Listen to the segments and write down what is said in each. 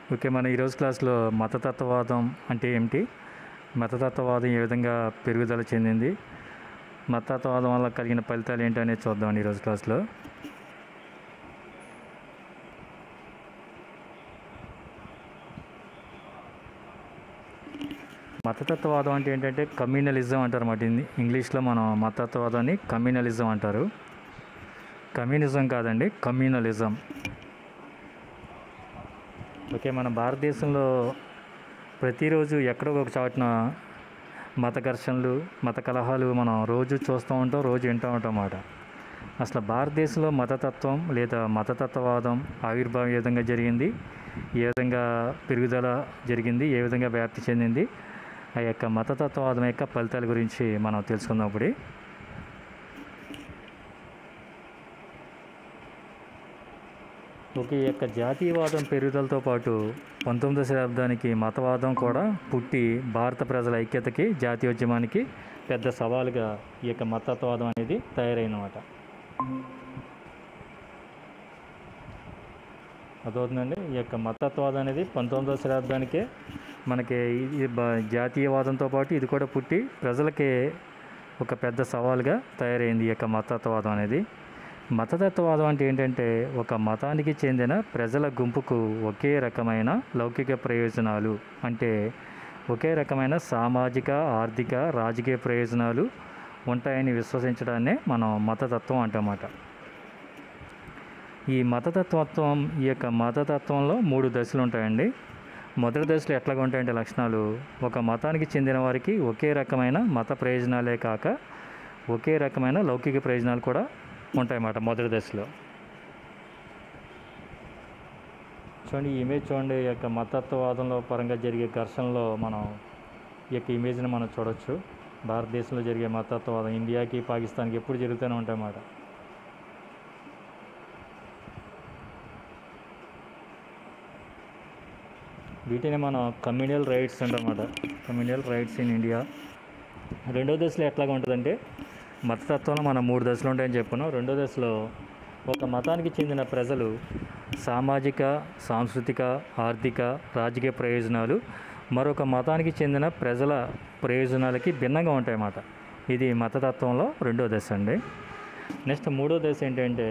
okay మన ఈరోజు క్లాస్లో మతతత్వవాదం అంటే ఏమిటి మతతత్వవాదం ఏ విధంగా పెరుగుదల చెందింది మతతత్వవాదం వల్ల కలిగిన ఫలితాలు ఏంటి అనేది చూద్దాం ఈరోజు క్లాస్లో మతతత్వవాదం అంటే ఏంటంటే కమ్యూనలిజం అంటారు అన్నమాట ఇంగ్లీ- ఇంగ్లీష్లో మనం మతతత్వవాదాన్ని కమ్యూనలిజం అంటారు కమ్యూనిజం కాదండి కమ్యూనలిజం ఓకే మన భారతదేశంలో ప్రతిరోజు ఎక్కడో ఒక చాటున మత ఘర్షణలు మత కలహాలు మనం రోజు చూస్తూ ఉంటాం రోజు వింటూ ఉంటాం అన్నమాట అసలు భారతదేశంలో మతతత్వం లేదా మతతత్వవాదం ఆవిర్భావం ఏ విధంగా జరిగింది ఏ విధంగా పెరుగుదల జరిగింది ఏ విధంగా వ్యాప్తి చెందింది ఆ యొక్క మతతత్వవాదం యొక్క ఫలితాల గురించి మనం తెలుసుకుందాం ఇప్పుడు ఒక ఈ యొక్క జాతీయవాదం పెరుగుదలతో పాటు పంతొమ్మిదవ శతాబ్దానికి మతవాదం కూడా పుట్టి భారత ప్రజల ఐక్యతకి జాతీయోద్యమానికి పెద్ద సవాలుగా ఈ యొక్క మతత్వవాదం అనేది తయారైనమాట అదవుతుందండి ఈ యొక్క మతత్వవాదం అనేది పంతొమ్మిదవ శతాబ్దానికే మనకి ఇది బ- జాతీయవాదంతో పాటు ఇది కూడా పుట్టి ప్రజలకి ఒక పెద్ద సవాలుగా తయారైంది ఈ యొక్క మతత్వవాదం అనేది మతతత్వవాదం అంటే ఏంటంటే ఒక మతానికి చెందిన ప్రజల గుంపుకు ఒకే రకమైన లౌకిక ప్రయోజనాలు అంటే ఒకే రకమైన సామాజిక ఆర్థిక రాజకీయ ప్రయోజనాలు ఉంటాయని విశ్వసించడాన్నే మనం మతతత్వం అంటామాట ఈ మతతత్వత్వం ఈ యొక్క మతతత్వంలో మూడు దశలు ఉంటాయండి మొదటి దశలో ఎట్లాగా ఉంటాయంటే లక్షణాలు ఒక మతానికి చెందిన వారికి ఒకే రకమైన మత ప్రయోజనాలే కాక ఒకే రకమైన లౌకిక ప్రయోజనాలు కూడా ఉంటాయన్నమాట మొదటి దశలో చూడండి ఈ ఇమేజ్ చూడండి ఈ యొక్క మతత్వవాదంలో పరంగా జరిగే ఘర్షణలో మనం ఈ యొక్క ఇమేజ్ని మనం చూడొచ్చు భారతదేశంలో జరిగే మతత్వవాదం ఇండియాకి పాకిస్తాన్కి ఎప్పుడు జరుగుతూనే ఉంటాయన్నమాట వీటిని మనం కమ్యూనల్ రైట్స్ అంటామన్నమాట కమ్యూనల్ రైట్స్ ఇన్ ఇండియా రెండో దశలో ఎట్లాగా ఉంటుందంటే మతతత్వంలో మనం మూడు దశలు ఉంటాయని చెప్పుకున్నాం రెండో దశలో ఒక మతానికి చెందిన ప్రజలు సామాజిక సాంస్కృతిక ఆర్థిక రాజకీయ ప్రయోజనాలు మరొక మతానికి చెందిన ప్రజల ప్రయోజనాలకి భిన్నంగా ఉంటాయన్నమాట ఇది మతతత్వంలో రెండో దశ అండి నెక్స్ట్ మూడో దశ ఏంటంటే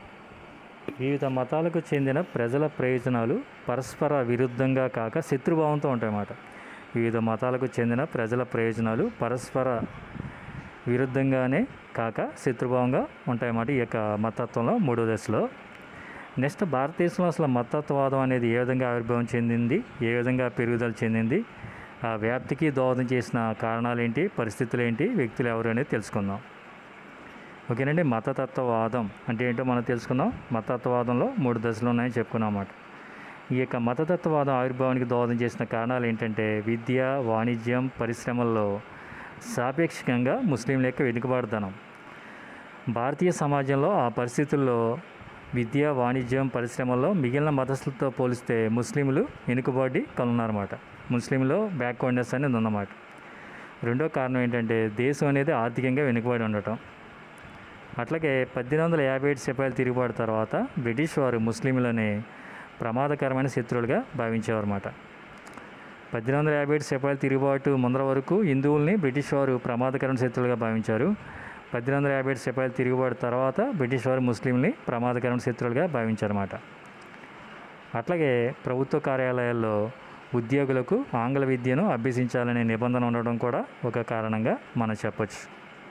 వివిధ మతాలకు చెందిన ప్రజల ప్రయోజనాలు పరస్పర విరుద్ధంగా కాక శత్రుభావంతో ఉంటాయన్నమాట వివిధ మతాలకు చెందిన ప్రజల ప్రయోజనాలు పరస్పర విరుద్ధంగానే కాక శత్రుభావంగా ఉంటాయన్నమాట ఈ యొక్క మతత్వంలో మూడో దశలో నెక్స్ట్ భారతదేశంలో అసలు మతత్వవాదం అనేది ఏ విధంగా ఆవిర్భావం చెందింది ఏ విధంగా పెరుగుదల చెందింది ఆ వ్యాప్తికి దోహదం చేసిన కారణాలు ఏంటి పరిస్థితులు ఏంటి వ్యక్తులు ఎవరు అనేది తెలుసుకుందాం ఓకేనండి మతతత్వవాదం అంటే ఏంటో మనం తెలుసుకుందాం మతతత్వవాదంలో మూడు దశలు ఉన్నాయని చెప్పుకున్నాం అన్నమాట ఈ యొక్క మతతత్వవాదం ఆవిర్భావానికి దోహదం చేసిన కారణాలు ఏంటంటే విద్య వాణిజ్యం పరిశ్రమల్లో సాపేక్షికంగా ముస్లింల యొక్క వెనుకబాటుదనం భారతీయ సమాజంలో ఆ పరిస్థితుల్లో విద్య వాణిజ్యం పరిశ్రమల్లో మిగిలిన మతస్థులతో పోలిస్తే ముస్లింలు వెనుకబాటి కనున్నారన్నమాట ముస్లింలో బ్యాక్వర్డ్నెస్ అనేది ఉందన్నమాట రెండో కారణం ఏంటంటే దేశం అనేది ఆర్థికంగా వెనుకబడి ఉండటం అట్లాగే పద్దెనిమిది వందల యాభై ఏడు సిపాయిల తిరుగుబాటు తర్వాత బ్రిటిష్ వారు ముస్లింలని ప్రమాదకరమైన శత్రువులుగా భావించేవారన్నమాట పద్దెనిమిది వందల యాభై ఏడు సిపాయిల తిరుగుబాటు ముందర వరకు హిందువుల్ని బ్రిటిష్ వారు ప్రమాదకరమైన శత్రువులుగా భావించారు పద్దెనిమిది వందల యాభై ఏడు సిపాయిల తిరుగుబాటు తర్వాత బ్రిటిష్ వారు ముస్లింని ప్రమాదకరమైన శత్రువులుగా భావించారన్నమాట అట్లాగే ప్రభుత్వ కార్యాలయాల్లో ఉద్యోగులకు ఆంగ్ల విద్యను అభ్యసించాలనే నిబంధన ఉండడం కూడా ఒక కారణంగా మనం చెప్పొచ్చు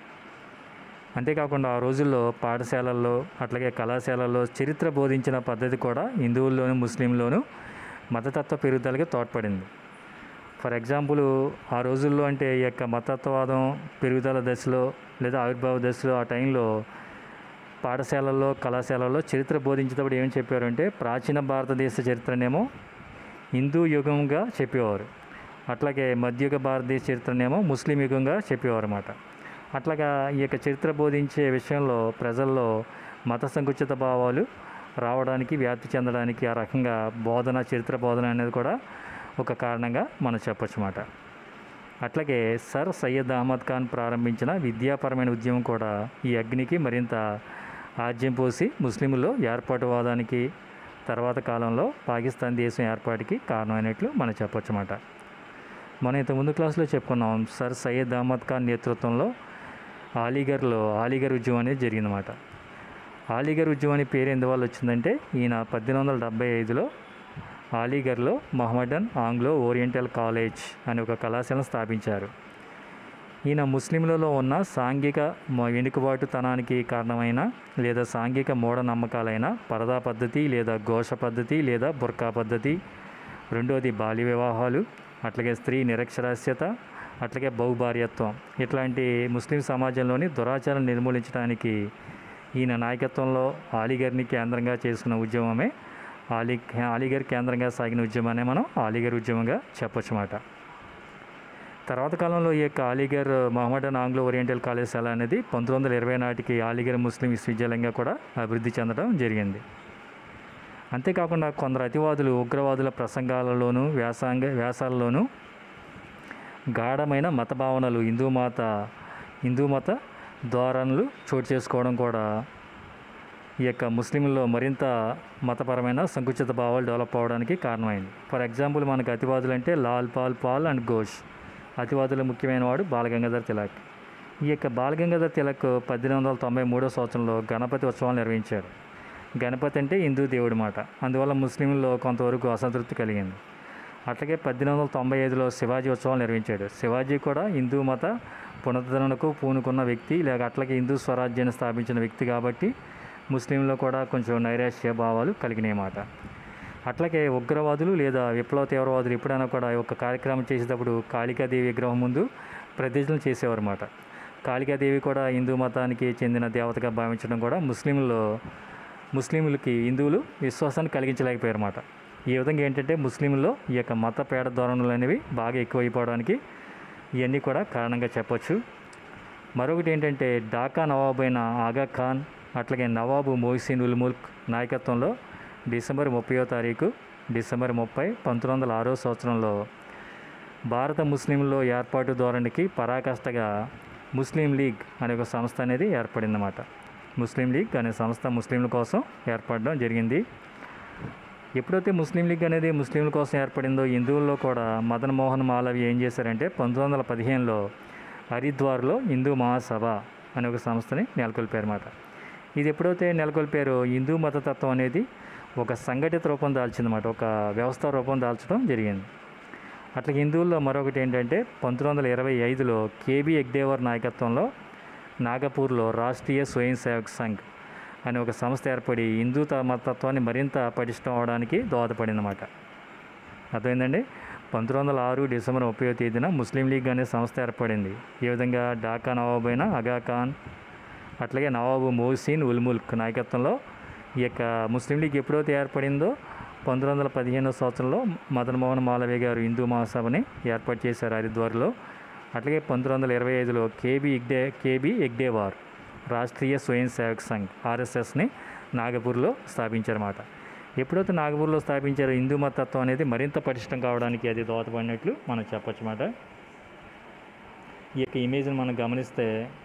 అంతేకాకుండా ఆ రోజుల్లో పాఠశాలల్లో అట్లాగే కళాశాలల్లో చరిత్ర బోధించిన పద్ధతి కూడా హిందువుల్లోను ముస్లింలోను మతతత్వ పెరుగుదలకి తోడ్పడింది ఫర్ ఎగ్జాంపుల్ ఆ రోజుల్లో అంటే ఈ యొక్క మతత్వవాదం పెరుగుదల దశలో లేదా ఆవిర్భావ దశలో ఆ టైంలో పాఠశాలల్లో కళాశాలల్లో చరిత్ర బోధించేటప్పుడు ఏం చెప్పారంటే ప్రాచీన భారతదేశ చరిత్రనేమో హిందూ యుగంగా చెప్పేవారు అట్లాగే మధ్యయుగ భారతదేశ చరిత్రనేమో ముస్లిం యుగంగా చెప్పేవారు అన్నమాట అట్లాగా ఈ యొక్క చరిత్ర బోధించే విషయంలో ప్రజల్లో మత సంకుచిత భావాలు రావడానికి వ్యాప్తి చెందడానికి ఆ రకంగా బోధన చరిత్ర బోధన అనేది కూడా ఒక కారణంగా మనం చెప్పొచ్చు అన్నమాట అట్లాగే సర్ సయ్యద్ అహ్మద్ ఖాన్ ప్రారంభించిన విద్యాపరమైన ఉద్యమం కూడా ఈ అగ్నికి మరింత ఆజ్యం పోసి ముస్లింల్లో ఏర్పాటువాదానికి తర్వాత కాలంలో పాకిస్తాన్ దేశం ఏర్పాటుకి కారణమైనట్లు మనం చెప్పొచ్చు అన్నమాట మనం ఇంత ముందు క్లాస్లో చెప్పుకున్నాం సర్ సయ్యద్ అహ్మద్ ఖాన్ నేతృత్వంలో అలీగర్లో అలీగర్ ఉద్యమం అనేది జరిగిందన్నమాట అలీగర్ ఉద్యమం అనే పేరు ఎందువల్ల వచ్చిందంటే ఈయన పద్దెనిమిది వందల డెబ్బై ఐదులో అలీగర్లో మహమ్మడన్ ఆంగ్లో ఓరియంటల్ కాలేజ్ అనే ఒక కళాశాలను స్థాపించారు ఈయన ముస్లింలలో ఉన్న సాంఘిక మ- వెనుకబాటుతనానికి కారణమైన లేదా సాంఘిక మూఢనమ్మకాలైన పరదా పద్ధతి లేదా ఘోష పద్ధతి లేదా బుర్కా పద్ధతి రెండోది బాల్య వివాహాలు అట్లాగే స్త్రీ నిరక్షరాస్యత అట్లాగే బహుభార్యత్వం ఇట్లాంటి ముస్లిం సమాజంలోని దురాచారం నిర్మూలించడానికి ఈయన నాయకత్వంలో అలీగర్ని కేంద్రంగా చేసుకున్న ఉద్యమమే అలీ అలీగర్ కేంద్రంగా సాగిన ఉద్యమాన్ని మనం అలీగర్ ఉద్యమంగా చెప్పొచ్చు అన్నమాట తర్వాత కాలంలో ఈ యొక్క అలీగర్ మహమ్మడన్ ఆంగ్లో ఓరియంటల్ కళాశాల అనేది పంతొమ్మిది వందల ఇరవై నాటికి అలీగర్ ముస్లిం విశ్వవిద్యాలయంగా కూడా అభివృద్ధి చెందడం జరిగింది అంతేకాకుండా కొందరు అతివాదులు ఉగ్రవాదుల ప్రసంగాలలోనూ వ్యాసాంగ వ్యాసాలలోనూ గాఢమైన మత భావనలు హిందూ మత హిందూ మత ధోరణులు చోటు చేసుకోవడం కూడా ఈ యొక్క ముస్లింల్లో మరింత మతపరమైన సంకుచిత భావాలు డెవలప్ అవ్వడానికి కారణమైంది ఫర్ ఎగ్జాంపుల్ మనకు అతివాదులు అంటే లాల్ పాల్ పాల్ అండ్ ఘోష్ అతివాదుల ముఖ్యమైన వాడు బాలగంగాధర్ తిలక్ ఈ యొక్క బాలగంగాధర్ తిలక్ పద్దెనిమిది వందల తొంభై మూడో సంవత్సరంలో గణపతి ఉత్సవాలు నిర్వహించాడు గణపతి అంటే హిందూ దేవుడి మాట అందువల్ల ముస్లింల్లో కొంతవరకు అసంతృప్తి కలిగింది అట్లాగే పద్దెనిమిది వందల తొంభై ఐదులో శివాజీ ఉత్సవాలు నిర్వహించాడు శివాజీ కూడా హిందూ మత పునరుద్ధరణకు పూనుకున్న వ్యక్తి లేక అట్లాగే హిందూ స్వరాజ్యాన్ని స్థాపించిన వ్యక్తి కాబట్టి ముస్లింలో కూడా కొంచెం నైరాశ్య భావాలు కలిగినాయి మాట అట్లాగే ఉగ్రవాదులు లేదా విప్లవ తీవ్రవాదులు ఎప్పుడైనా కూడా ఒక కార్యక్రమం చేసేటప్పుడు కాళికాదేవి విగ్రహం ముందు ప్రతిజ్ఞలు చేసేవారు అన్నమాట కాళికాదేవి కూడా హిందూ మతానికి చెందిన దేవతగా భావించడం కూడా ముస్లింల్లో ముస్లింలకి హిందువులు విశ్వాసాన్ని కలిగించలేకపోయారు అన్నమాట ఈ విధంగా ఏంటంటే ముస్లింల్లో ఈ యొక్క మత పేడ ధోరణులు అనేవి బాగా ఎక్కువైపోవడానికి ఇవన్నీ కూడా కారణంగా చెప్పొచ్చు మరొకటి ఏంటంటే ఢాకా నవాబు అయిన ఆగా ఖాన్ అట్లాగే నవాబు మొహసిన్ ఉల్ ముల్క్ నాయకత్వంలో డిసెంబర్ ముప్పయో తారీఖు డిసెంబర్ ముప్పై పంతొమ్మిది వందల ఆరో సంవత్సరంలో భారత ముస్లింల్లో ఏర్పాటు ధోరణికి పరాకాష్ఠగా ముస్లిం లీగ్ అనే ఒక సంస్థ అనేది ఏర్పడిందన్నమాట ముస్లిం లీగ్ అనే సంస్థ ముస్లింల కోసం ఏర్పడడం జరిగింది ఎప్పుడైతే ముస్లిం లీగ్ అనేది ముస్లింల కోసం ఏర్పడిందో హిందువుల్లో కూడా మదన్ మోహన్ మాలవి ఏం చేశారంటే పంతొమ్మిది వందల పదిహేనులో హరిద్వార్లో హిందూ మహాసభ అనే ఒక సంస్థని నెలకొల్పారన్నమాట ఇది ఎప్పుడైతే నెలకొల్పారో హిందూ మతతత్వం అనేది ఒక సంఘటిత రూపం దాల్చిందన్నమాట ఒక వ్యవస్థ రూపం దాల్చడం జరిగింది అట్లా హిందువుల్లో మరొకటి ఏంటంటే పంతొమ్మిది వందల ఇరవై ఐదులో కేబీ ఎగ్డేవర్ నాయకత్వంలో నాగపూర్లో రాష్ట్రీయ స్వయం సేవక్ సంఘ్ అనే ఒక సంస్థ ఏర్పడి హిందూ త- మతత్వాన్ని మరింత పటిష్టం అవడానికి దోహదపడిందన్నమాట అర్థమైందండి పంతొమ్మిది వందల ఆరు డిసెంబర్ ముప్పై తేదీన ముస్లిం లీగ్ అనే సంస్థ ఏర్పడింది ఈ విధంగా ఢాకా నవాబు అయిన అగా ఖాన్ అట్లాగే నవాబు మోహసిన్ ఉల్ ముల్క్ నాయకత్వంలో ఈ యొక్క ముస్లిం లీగ్ ఎప్పుడైతే ఏర్పడిందో పంతొమ్మిది వందల పదిహేనో సంవత్సరంలో మదన్ మోహన్ మాలవీయ గారు హిందూ మహాసభని ఏర్పాటు చేశారు హరిద్వార్లో అట్లాగే పంతొమ్మిది వందల ఇరవై ఐదులో కేబీ ఎగ్డే కేబీ ఎగ్డేవార్ రాష్ట్రీయ స్వయం సేవక్ సంఘ్ ఆర్ఎస్ఎస్ని నాగపూర్లో స్థాపించారన్నమాట ఎప్పుడైతే నాగపూర్లో స్థాపించారో హిందూ మతత్వం అనేది మరింత పటిష్టం కావడానికి అది దోహదపడినట్లు మనం చెప్పొచ్చు అన్నమాట ఈ యొక్క ఇమేజ్ని మనం గమనిస్తే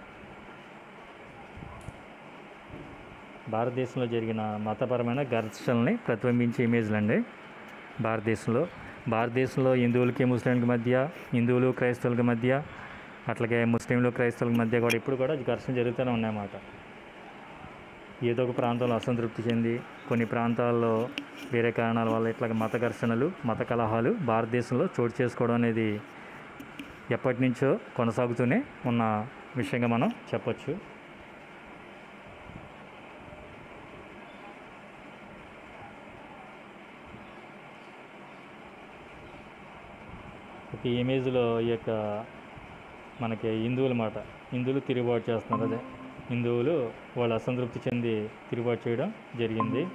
భారతదేశంలో జరిగిన మతపరమైన ఘర్షణల్ని ప్రతిబింబించే ఇమేజ్లు అండి భారతదేశంలో భారతదేశంలో హిందువులకి ముస్లింలకి మధ్య హిందువులు క్రైస్తవులకి మధ్య అట్లాగే ముస్లింలు క్రైస్తవుల మధ్య కూడా ఇప్పుడు కూడా ఘర్షణ జరుగుతూనే ఉన్నాయన్నమాట ఏదో ఒక ప్రాంతంలో అసంతృప్తి చెంది కొన్ని ప్రాంతాల్లో వేరే కారణాల వల్ల ఇట్లా మత ఘర్షణలు మత కలహాలు భారతదేశంలో చోటు చేసుకోవడం అనేది ఎప్పటి నుంచో కొనసాగుతూనే ఉన్న విషయంగా మనం చెప్పొచ్చు ఒక ఇమేజ్లో ఈ యొక్క మనకి హిందువుల మాట హిందువులు తిరుగుబాటు చేస్తున్నారు అదే హిందువులు వాళ్ళు అసంతృప్తి చెంది తిరుగుబాటు చేయడం జరిగింది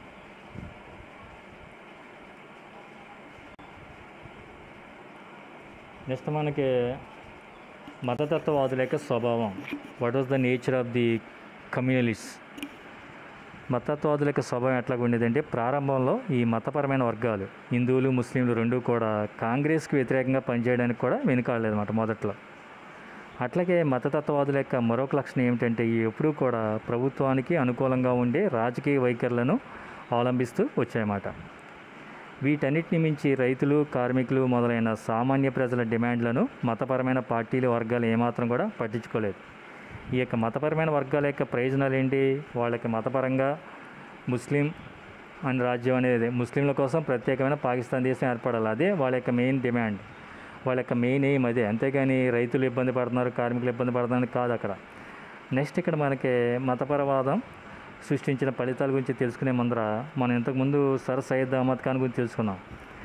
నెక్స్ట్ మనకి మతతత్వవాదుల యొక్క స్వభావం what was the nature of the communalist మతత్వాదుల యొక్క స్వభావం ఎట్లా ఉండేదంటే ప్రారంభంలో ఈ మతపరమైన వర్గాలు హిందువులు ముస్లింలు రెండు కూడా కాంగ్రెస్కి వ్యతిరేకంగా పనిచేయడానికి కూడా వెనుకాడలేదన్నమాట మొదట్లో అట్లాగే మతతత్వవాదుల యొక్క మరొక లక్షణం ఏమిటంటే ఈ ఎప్పుడూ కూడా ప్రభుత్వానికి అనుకూలంగా ఉండే రాజకీయ వైఖరులను అవలంబిస్తూ వచ్చాయన్నమాట వీటన్నిటిని మించి రైతులు కార్మికులు మొదలైన సామాన్య ప్రజల డిమాండ్లను మతపరమైన పార్టీలు వర్గాలు ఏమాత్రం కూడా పట్టించుకోలేదు ఈ యొక్క మతపరమైన వర్గాల యొక్క ప్రయోజనాలు ఏంటి వాళ్ళకి మతపరంగా ముస్లిం అని రాజ్యం అనేది ముస్లింల కోసం ప్రత్యేకమైన పాకిస్తాన్ దేశం ఏర్పడాలి అదే వాళ్ళ యొక్క మెయిన్ డిమాండ్ వాళ్ళ యొక్క మెయిన్ ఎయిమ్ అదే అంతేగాని రైతులు ఇబ్బంది పడుతున్నారు కార్మికులు ఇబ్బంది పడుతున్నారు కాదు అక్కడ నెక్స్ట్ ఇక్కడ మనకి మతపరవాదం సృష్టించిన ఫలితాల గురించి తెలుసుకునే ముందర మనం ఇంతకుముందు సర్ సయ్యద్ అహ్మద్ ఖాన్ గురించి తెలుసుకున్నాం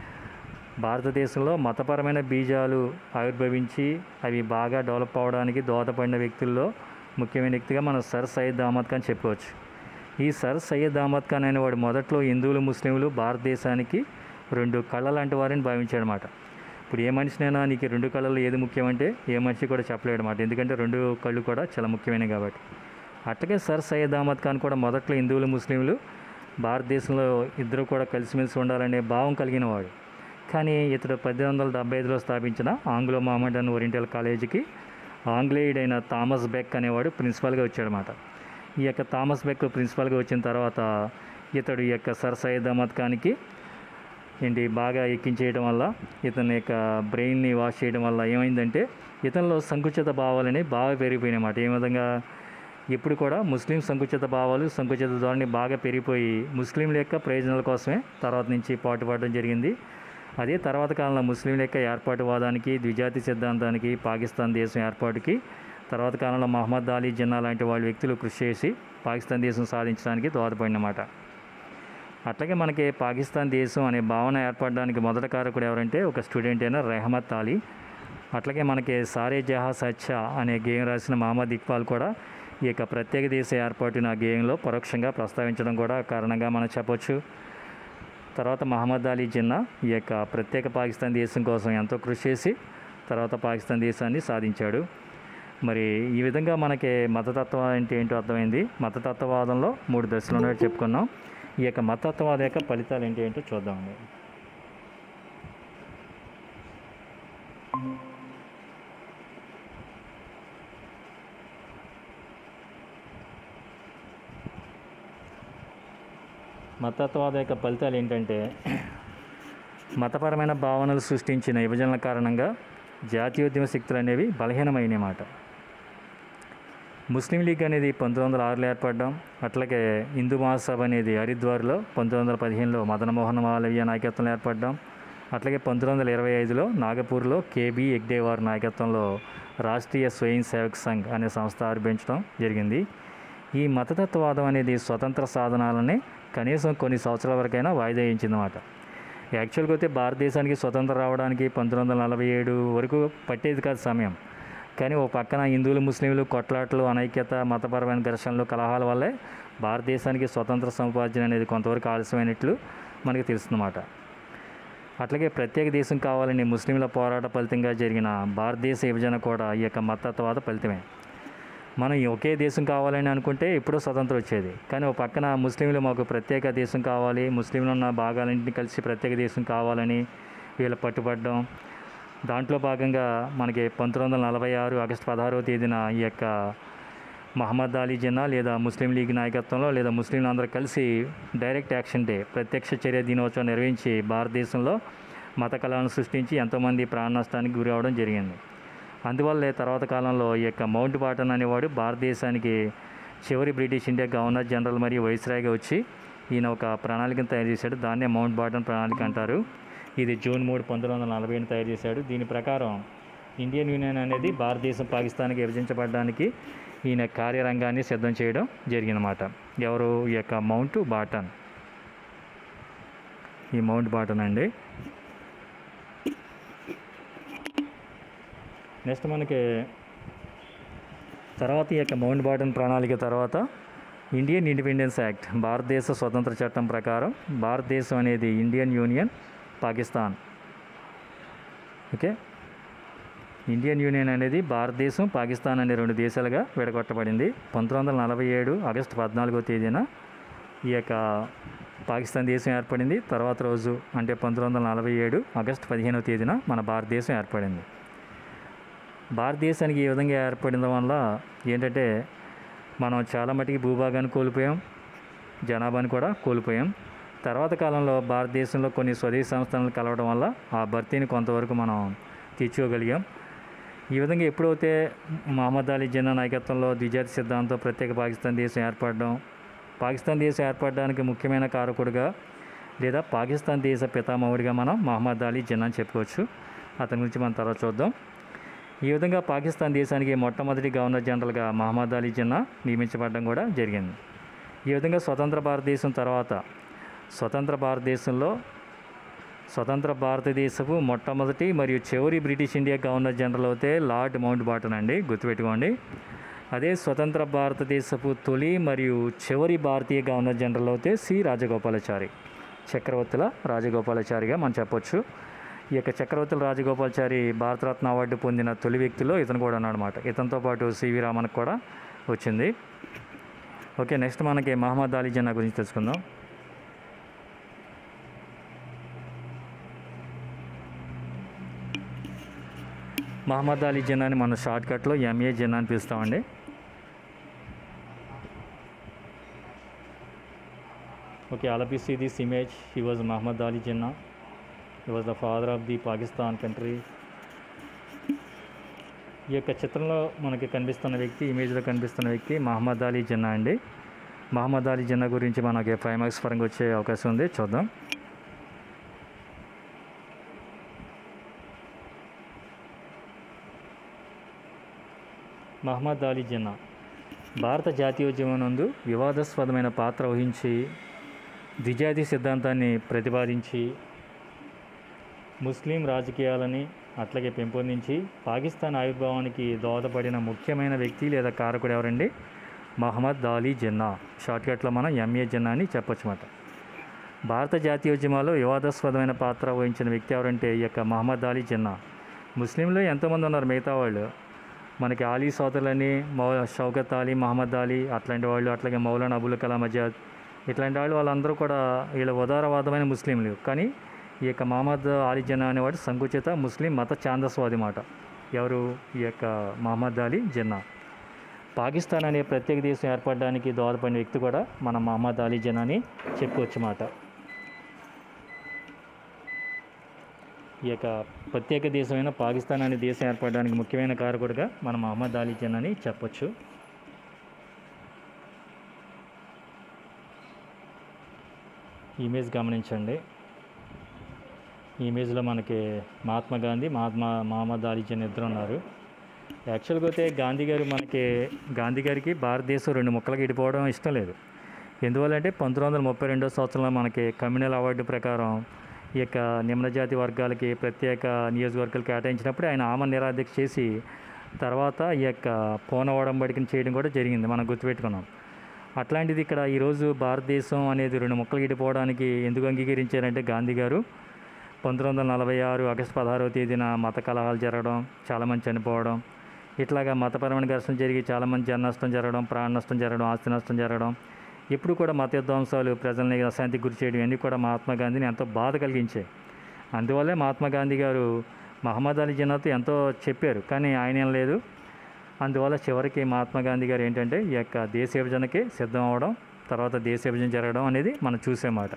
భారతదేశంలో మతపరమైన బీజాలు ఆవిర్భవించి అవి బాగా డెవలప్ అవడానికి దోహదపడిన వ్యక్తుల్లో ముఖ్యమైన వ్యక్తిగా మనం సర్ సయ్యద్ అహ్మద్ ఖాన్ చెప్పుకోవచ్చు ఈ సర్ సయ్యద్ అహ్మద్ ఖాన్ అనేవాడు మొదట్లో హిందువులు ముస్లింలు భారతదేశానికి రెండు కళ్ళ లాంటి వారిని భావించాడనమాట ఇప్పుడు ఏ మనిషినైనా నీకు రెండు కళ్ళలో ఏది ముఖ్యమంటే ఏ మనిషి కూడా చెప్పలేడు అనమాట ఎందుకంటే రెండు కళ్ళు కూడా చాలా ముఖ్యమైనవి కాబట్టి అట్లాగే సర్ సయ్యద్ అహ్మద్ ఖాన్ కూడా మొదట్లో హిందువులు ముస్లింలు భారతదేశంలో ఇద్దరు కూడా కలిసిమెలిసి ఉండాలనే భావం కలిగిన వాడు కానీ ఇతడు పద్దెనిమిది వందల డెబ్బై ఐదులో స్థాపించిన ఆంగ్లో మహమ్మడన్ ఓరియంటల్ కాలేజీకి ఆంగ్లేయుడైన థామస్ బెక్ అనేవాడు ప్రిన్సిపాల్గా వచ్చాడనమాట ఈ యొక్క థామస్ బెక్ ప్రిన్సిపాల్గా వచ్చిన తర్వాత ఇతడు ఈ యొక్క సర్ సయ్యద్ అహ్మద్ ఖాన్కి ఏంటి బాగా ఎక్కించేయడం వల్ల ఇతని యొక్క బ్రెయిన్ని వాష్ చేయడం వల్ల ఏమైందంటే ఇతనిలో సంకుచిత భావాలని బాగా పెరిగిపోయినాయి అన్నమాట ఏ విధంగా ఇప్పుడు కూడా ముస్లిం సంకుచిత భావాలు సంకుచిత ధోరణి బాగా పెరిగిపోయి ముస్లింల యొక్క ప్రయోజనాల కోసమే తర్వాత నుంచి పాటుపడడం జరిగింది అదే తర్వాత కాలంలో ముస్లింల యొక్క ఏర్పాటువాదానికి ద్విజాతి సిద్ధాంతానికి పాకిస్తాన్ దేశం ఏర్పాటుకి తర్వాత కాలంలో మహమ్మద్ అలీ జిన్నా లాంటి వాళ్ళ వ్యక్తులు కృషి చేసి పాకిస్తాన్ దేశం సాధించడానికి దోహదపడినమాట అట్లాగే మనకి పాకిస్తాన్ దేశం అనే భావన ఏర్పడడానికి మొదటి కారకుడు ఎవరంటే ఒక స్టూడెంట్ అయిన రెహమత్ అలీ అట్లాగే మనకి సారే జహా సచ్చా అనే గేయం రాసిన మహమ్మద్ ఇక్బాల్ కూడా ఈ యొక్క ప్రత్యేక దేశ ఏర్పాటును ఆ గేయంలో పరోక్షంగా ప్రస్తావించడం కూడా కారణంగా మనం చెప్పొచ్చు తర్వాత మహమ్మద్ అలీ జిన్నా ఈ యొక్క ప్రత్యేక పాకిస్తాన్ దేశం కోసం ఎంతో కృషి చేసి తర్వాత పాకిస్తాన్ దేశాన్ని సాధించాడు మరి ఈ విధంగా మనకి మతతత్వం అంటే ఏంటో అర్థమైంది మతతత్వవాదంలో మూడు దశలు ఉన్నట్టు చెప్పుకున్నాం ఈ యొక్క మతతత్వవాదం యొక్క ఫలితాలు ఏంటి ఏంటో చూద్దామండి మతత్వవాద యొక్క ఫలితాలు ఏంటంటే మతపరమైన భావనలు సృష్టించిన విభజనల కారణంగా జాతీయోద్యమ శక్తులు అనేవి బలహీనమైనమాట ముస్లిం లీగ్ అనేది పంతొమ్మిది వందల ఆరులో ఏర్పడడం అట్లాగే హిందూ మహాసభ అనేది హరిద్వార్లో పంతొమ్మిది వందల పదిహేనులో మదనమోహన్ మాలవ్య నాయకత్వంలో ఏర్పడడం అట్లాగే పంతొమ్మిది వందల ఇరవై ఐదులో నాగపూర్లో కేబీ ఎగ్డేవార్ నాయకత్వంలో రాష్ట్రీయ స్వయం సేవక్ సంఘ్ అనే సంస్థ ఆరంభించడం జరిగింది ఈ మతతత్వవాదం అనేది స్వతంత్ర సాధనాలని కనీసం కొన్ని సంవత్సరాల వరకైనా వాయిదా వేయించిందన్నమాట యాక్చువల్గా అయితే భారతదేశానికి స్వతంత్రం రావడానికి పంతొమ్మిది వందల నలభై ఏడు వరకు పట్టేది కాదు సమయం కానీ ఓ పక్కన హిందువులు ముస్లింలు కొట్లాట్లు అనైక్యత మతపరమైన ఘర్షణలు కలహాల వల్లే భారతదేశానికి స్వతంత్ర సముపార్జన అనేది కొంతవరకు ఆలస్యమైనట్లు మనకి తెలుస్తుందన్నమాట అట్లాగే ప్రత్యేక దేశం కావాలని ముస్లింల పోరాట ఫలితంగా జరిగిన భారతదేశ విభజన కూడా ఈ యొక్క మతత్వవాద ఫలితమే మనం ఈ ఒకే దేశం కావాలని అనుకుంటే ఎప్పుడో స్వతంత్రం వచ్చేది కానీ ఒక పక్కన ముస్లింలు మాకు ప్రత్యేక దేశం కావాలి ముస్లింలు ఉన్న భాగాలన్నింటినీ కలిసి ప్రత్యేక దేశం కావాలని వీళ్ళు పట్టుబడడం దాంట్లో భాగంగా మనకి పంతొమ్మిది వందల నలభై ఆరు ఆగస్టు పదహారవ తేదీన ఈ యొక్క మహమ్మద్ అలీ జిన్నా లేదా ముస్లిం లీగ్ నాయకత్వంలో లేదా ముస్లింలు అందరూ కలిసి డైరెక్ట్ యాక్షన్ డే ప్రత్యక్ష చర్య దినోత్సవం నిర్వహించి భారతదేశంలో మత కళలను సృష్టించి ఎంతోమంది ప్రాణ నష్టానికి గురి అవడం జరిగింది అందువల్లే తర్వాత కాలంలో ఈ యొక్క మౌంట్ బాటన్ అనేవాడు భారతదేశానికి చివరి బ్రిటిష్ ఇండియా గవర్నర్ జనరల్ మరియు వైస్రాయ్గా వచ్చి ఈయన ఒక ప్రణాళికను తయారు చేశాడు దాన్నే మౌంట్ బాటన్ ప్రణాళిక అంటారు ఇది జూన్ మూడు పంతొమ్మిది వందల నలభై ఏడు తయారు చేశాడు దీని ప్రకారం ఇండియన్ యూనియన్ అనేది భారతదేశం పాకిస్తాన్కి విభజించబడడానికి ఈయన కార్యరంగాన్ని సిద్ధం చేయడం జరిగిందన్నమాట ఎవరు ఈ యొక్క మౌంట్ బాటన్ ఈ మౌంట్ బాటన్ అండి నెక్స్ట్ మనకి తర్వాత ఈ యొక్క మౌంట్ బాటన్ ప్రణాళిక తర్వాత ఇండియన్ ఇండిపెండెన్స్ యాక్ట్ భారతదేశ స్వతంత్ర చట్టం ప్రకారం భారతదేశం అనేది Indian union Pakistan okay Indian union అనేది భారతదేశం పాకిస్తాన్ అనే రెండు దేశాలుగా విడగొట్టబడింది పంతొమ్మిది వందల నలభై ఏడు ఆగస్టు పద్నాలుగో తేదీన ఈ యొక్క పాకిస్తాన్ దేశం ఏర్పడింది తర్వాత రోజు అంటే పంతొమ్మిది వందల నలభై ఏడు ఆగస్టు పదిహేనవ తేదీన మన భారతదేశం ఏర్పడింది భారతదేశానికి ఈ విధంగా ఏర్పడడం వల్ల ఏంటంటే మనం చాలా మటుకి భూభాగాన్ని కోల్పోయాం జనాభాని కూడా కోల్పోయాం తర్వాత కాలంలో భారతదేశంలో కొన్ని స్వదేశీ సంస్థలను కలవడం వల్ల ఆ భర్తీని కొంతవరకు మనం తీర్చుకోగలిగాం ఈ విధంగా ఎప్పుడైతే మహమ్మద్ అలీ జిన్నా నాయకత్వంలో ద్విజాతి సిద్ధాంతం ప్రత్యేక పాకిస్తాన్ దేశం ఏర్పడడం పాకిస్తాన్ దేశం ఏర్పడడానికి ముఖ్యమైన కారకుడిగా లేదా పాకిస్తాన్ దేశ పితామహుడిగా మనం మహమ్మద్ అలీ జిన్నా అని చెప్పుకోవచ్చు అతని గురించి మనం తర్వాత చూద్దాం ఈ విధంగా పాకిస్తాన్ దేశానికి మొట్టమొదటి గవర్నర్ జనరల్గా మహమ్మద్ అలీ జిన్నా నియమించబడడం కూడా జరిగింది ఈ విధంగా స్వతంత్ర భారతదేశం తర్వాత స్వతంత్ర భారతదేశంలో స్వతంత్ర భారతదేశపు మొట్టమొదటి మరియు చివరి బ్రిటిష్ ఇండియా గవర్నర్ జనరల్ అయితే లార్డ్ మౌంట్ బాటన్ అండి గుర్తుపెట్టుకోండి అదే స్వతంత్ర భారతదేశపు తొలి మరియు చివరి భారతీయ గవర్నర్ జనరల్ అయితే సి రాజగోపాలాచారి చక్రవర్తుల రాజగోపాలాచారిగా మనం చెప్పొచ్చు ఈ యొక్క చక్రవర్తుల రాజగోపాలాచారి భారతరత్న అవార్డు పొందిన తొలి వ్యక్తిలో ఇతను కూడా ఉన్నాడనమాట ఇతనితో పాటు సివి రామన్కి కూడా వచ్చింది ఓకే నెక్స్ట్ మనకి మహమ్మద్ అలీ జన్నా గురించి తెలుసుకుందాం మహమ్మద్ అలీ జిన్నాని మన షార్ట్కట్లో ఎంఏ జిన్నా అని పిలుస్తామండి ఓకే అలపి see this image he was Mohammad Ali Jinnah he was the father of the Pakistan country ఈ యొక్క చిత్రంలో మనకి కనిపిస్తున్న వ్యక్తి ఇమేజ్లో కనిపిస్తున్న వ్యక్తి మహమ్మద్ అలీ జిన్నా అండి మహమ్మద్ అలీ జిన్నా గురించి మనకి ఫైవ్ మార్క్స్ పరంగా వచ్చే అవకాశం ఉంది చూద్దాం మహమ్మద్ అలీ జిన్నా భారత జాతీయోద్యమం నందు వివాదాస్పదమైన పాత్ర వహించి ద్విజాతి సిద్ధాంతాన్ని ప్రతిపాదించి ముస్లిం రాజకీయాలని అట్లాగే పెంపొందించి పాకిస్తాన్ ఆవిర్భావానికి దోహదపడిన ముఖ్యమైన వ్యక్తి లేదా కారకుడు ఎవరండి మహమ్మద్ అలీ జిన్నా షార్ట్కట్లో మనం ఎంఏ జిన్నా అని చెప్పొచ్చు మాట భారత జాతీయోద్యమాల్లో వివాదాస్పదమైన పాత్ర వహించిన వ్యక్తి ఎవరంటే ఈ యొక్క మహమ్మద్ అలీ జిన్నా ముస్లింలు ఎంతోమంది ఉన్నారు మిగతా వాళ్ళు మనకి ఆలీ సోదరులని మౌ షౌకత్ అలీ మహమ్మద్ అలీ అట్లాంటి వాళ్ళు అట్లాగే మౌలానా అబుల్ కలాం ఆజాద్ ఇట్లాంటి వాళ్ళు వాళ్ళందరూ కూడా వీళ్ళ ఉదారవాదమైన ముస్లింలు కానీ ఈ యొక్క మహమ్మద్ అలీ జిన్నా అనేవాడు సంకుచిత ముస్లిం మత ఛాందస్వాది మాట ఎవరు ఈ యొక్క మహమ్మద్ అలీ జిన్నా పాకిస్తాన్ అనే ప్రత్యేక దేశం ఏర్పడడానికి దోహదపడిన వ్యక్తి కూడా మన మహమ్మద్ అలీ జిన్నా అని చెప్పుకోవచ్చు మాట ఈ యొక్క ప్రత్యేక దేశమైన పాకిస్తాన్ అనే దేశం ఏర్పడడానికి ముఖ్యమైన కారకుడిగా మన మహమ్మద్ అలీ జిన్నా అని చెప్పొచ్చు ఈ ఇమేజ్ గమనించండి ఈ ఇమేజ్లో మనకి మహాత్మా గాంధీ మహాత్మా మహమ్మద్ అలీ జిన్నా ఇద్దరు ఉన్నారు యాక్చువల్గా అయితే గాంధీ గారు మనకి గాంధీ గారికి భారతదేశం రెండు ముక్కలకి ఇడిపోవడం ఇష్టం లేదు ఎందువల్లంటే పంతొమ్మిది వందల ముప్పై రెండో సంవత్సరంలో మనకి కమ్యూనల్ అవార్డు ప్రకారం ఈ యొక్క నిమ్నజాతి వర్గాలకి ప్రత్యేక నియోజకవర్గాలు కేటాయించినప్పుడు ఆయన ఆమె నిరాదీక్ష చేసి తర్వాత ఈ యొక్క పోన ఒడంబడికను చేయడం కూడా జరిగింది మనం గుర్తుపెట్టుకున్నాం అట్లాంటిది ఇక్కడ ఈరోజు భారతదేశం అనేది రెండు ముక్కలు ఇడిపోవడానికి ఎందుకు అంగీకరించారంటే గాంధీ గారు పంతొమ్మిది వందల నలభై ఆరు ఆగస్టు పదహారవ తేదీన మత కలహాలు జరగడం చాలామంది చనిపోవడం ఇట్లాగా మతపరమైన ఘర్షణ జరిగి చాలామంది జన నష్టం జరగడం ప్రాణ నష్టం జరగడం ఆస్తి నష్టం జరగడం ఎప్పుడు కూడా మత విధ్వంసాలు ప్రజల్ని అశాంతికి గురి చేయడం ఇవన్నీ కూడా మహాత్మా గాంధీని ఎంతో బాధ కలిగించాయి అందువల్లే మహాత్మా గాంధీ గారు మహమ్మద్ అలీ జిన్నాతో ఎంతో చెప్పారు కానీ ఆయన ఏం లేదు అందువల్ల చివరికి మహాత్మా గాంధీ గారు ఏంటంటే ఈ యొక్క దేశ విభజనకి సిద్ధం అవ్వడం తర్వాత దేశ విభజన జరగడం అనేది మనం చూసే మాట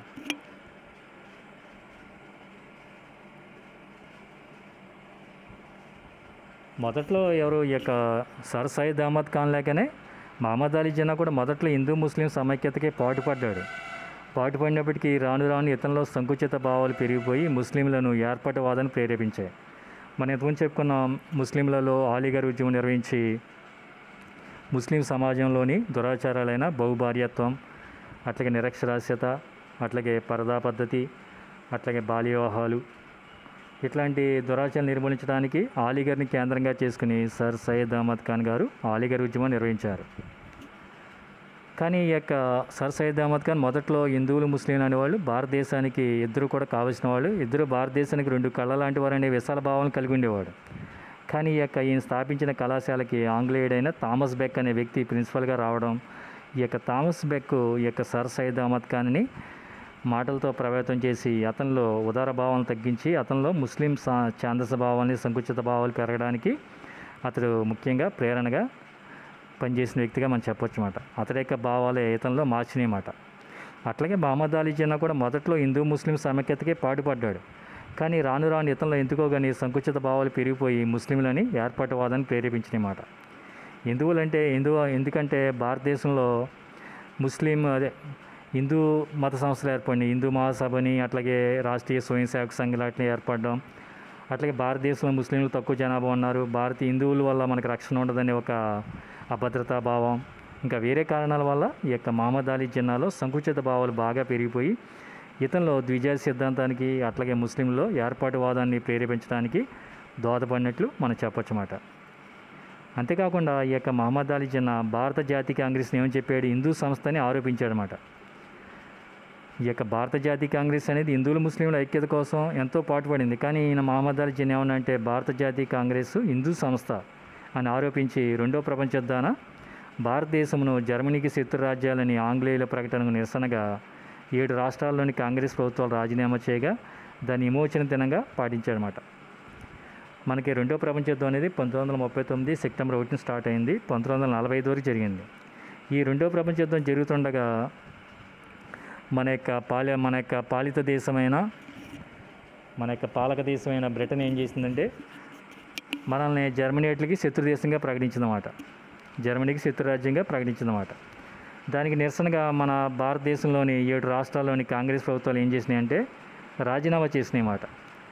మొదట్లో ఎవరు ఈ యొక్క సర్ సయ్యద్ అహ్మద్ ఖాన్ లేకనే మహమ్మద్ అలీ జిన్నా కూడా మొదట్లో హిందూ ముస్లిం సమైక్యతకి పాటుపడ్డాడు పాటుపడినప్పటికీ రాను రాను ఇతనిలో సంకుచిత భావాలు పెరిగిపోయి ముస్లింలను ఏర్పాటువాదాన్ని ప్రేరేపించాయి మనం ఇంతకుముందు చెప్పుకున్న ముస్లింలలో ఆలీగారి ఉద్యమం నిర్వహించి ముస్లిం సమాజంలోని దురాచారాలైన బహుభార్యత్వం అట్లాగే నిరక్షరాస్యత అట్లాగే పరదా పద్ధతి అట్లాగే బాల్య వివాహాలు ఇట్లాంటి దురాచారాలు నిర్మూలించడానికి ఆలీగర్ని కేంద్రంగా చేసుకుని సర్ సయ్యద్ అహ్మద్ ఖాన్ గారు ఆలీగర్ ఉద్యమం నిర్వహించారు కానీ ఈ యొక్క సర్ సయ్యద్ అహ్మద్ ఖాన్ మొదట్లో హిందువులు ముస్లింలు అనేవాళ్ళు భారతదేశానికి ఇద్దరు కూడా కావలసిన వాళ్ళు ఇద్దరు భారతదేశానికి రెండు కళ్ళ లాంటి వారు అనే విశాల భావాలను కలిగి ఉండేవాడు కానీ ఈ యొక్క ఈయన స్థాపించిన కళాశాలకి ఆంగ్లేయుడైన థామస్ బెక్ అనే వ్యక్తి ప్రిన్సిపల్గా రావడం ఈ యొక్క థామస్ బెక్ ఈ యొక్క సర్ సయ్యద్ అహ్మద్ ఖాన్ని మాటలతో ప్రభావితం చేసి అతనిలో ఉదార భావాలను తగ్గించి అతనిలో ముస్లిం సా ఛాందస భావాన్ని సంకుచిత భావాలు పెరగడానికి అతడు ముఖ్యంగా ప్రేరణగా పనిచేసిన వ్యక్తిగా మనం చెప్పొచ్చు అన్నమాట అతడి యొక్క భావాలే ఇతనిలో మార్చినాయి మాట అట్లాగే మహమ్మద్ అలీ జిన్నా కూడా మొదట్లో హిందూ ముస్లిం సమైక్యతకే పాటుపడ్డాడు కానీ రాను రాను ఇతరులు ఎందుకో కానీ సంకుచిత భావాలు పెరిగిపోయి ముస్లింలని ఏర్పాటువాదాన్ని ప్రేరేపించినమాట హిందువులంటే హిందూ ఎందుకంటే భారతదేశంలో ముస్లిం అదే హిందూ మత సంస్థలు ఏర్పడినాయి హిందూ మహాసభని అట్లాగే రాష్ట్రీయ స్వయం సేవక సంఘాలు అట్లా ఏర్పడడం అట్లాగే భారతదేశంలో ముస్లింలు తక్కువ జనాభా ఉన్నారు భారతీయ హిందువుల వల్ల మనకు రక్షణ ఉండదనే ఒక అభద్రతా భావం ఇంకా వేరే కారణాల వల్ల ఈ యొక్క మహమ్మద్ అలీ జిన్నాలో సంకుచిత భావాలు బాగా పెరిగిపోయి ఇతనిలో ద్విజాతి సిద్ధాంతానికి అట్లాగే ముస్లింలో ఏర్పాటువాదాన్ని ప్రేరేపించడానికి దోహదపడినట్లు మనం చెప్పొచ్చు అన్నమాట అంతేకాకుండా ఈ యొక్క మహమ్మద్ అలీ జిన్నా భారత జాతీయ కాంగ్రెస్ని ఏమని చెప్పాడు హిందూ సంస్థని ఆరోపించాడనమాట ఈ యొక్క భారత జాతీయ కాంగ్రెస్ అనేది హిందువులు ముస్లింల ఐక్యత కోసం ఎంతో పాటుపడింది కానీ ఈయన మహమ్మద్ అలీ జిన్నా ఏమన్నంటే భారత జాతీయ కాంగ్రెస్ హిందూ సంస్థ అని ఆరోపించి రెండో ప్రపంచ యుద్ధాన భారతదేశమును జర్మనీకి శత్రు రాజ్యాలని ఆంగ్లేయుల ప్రకటనకు నిరసనగా ఏడు రాష్ట్రాల్లోని కాంగ్రెస్ ప్రభుత్వాలు రాజీనామా చేయగా దాని విమోచన దినంగా పాటించాడనమాట మనకి రెండో ప్రపంచ యుద్ధం అనేది పంతొమ్మిది వందల ముప్పై తొమ్మిది సెప్టెంబర్ ఒకటిన స్టార్ట్ అయింది పంతొమ్మిది వందల నలభై ఐదు వరకు జరిగింది ఈ రెండో ప్రపంచ యుద్ధం జరుగుతుండగా మన యొక్క పాలి మన యొక్క పాలిత దేశమైన మన యొక్క పాలక దేశమైన బ్రిటన్ ఏం చేసిందంటే మనల్ని జర్మనీ వాటికి శత్రు దేశంగా ప్రకటించిందన్నమాట జర్మనీకి శత్రు రాజ్యంగా ప్రకటించిందన్నమాట దానికి నిరసనగా మన భారతదేశంలోని ఏడు రాష్ట్రాల్లోని కాంగ్రెస్ ప్రభుత్వాలు ఏం చేసినాయంటే రాజీనామా చేసినాయి అన్నమాట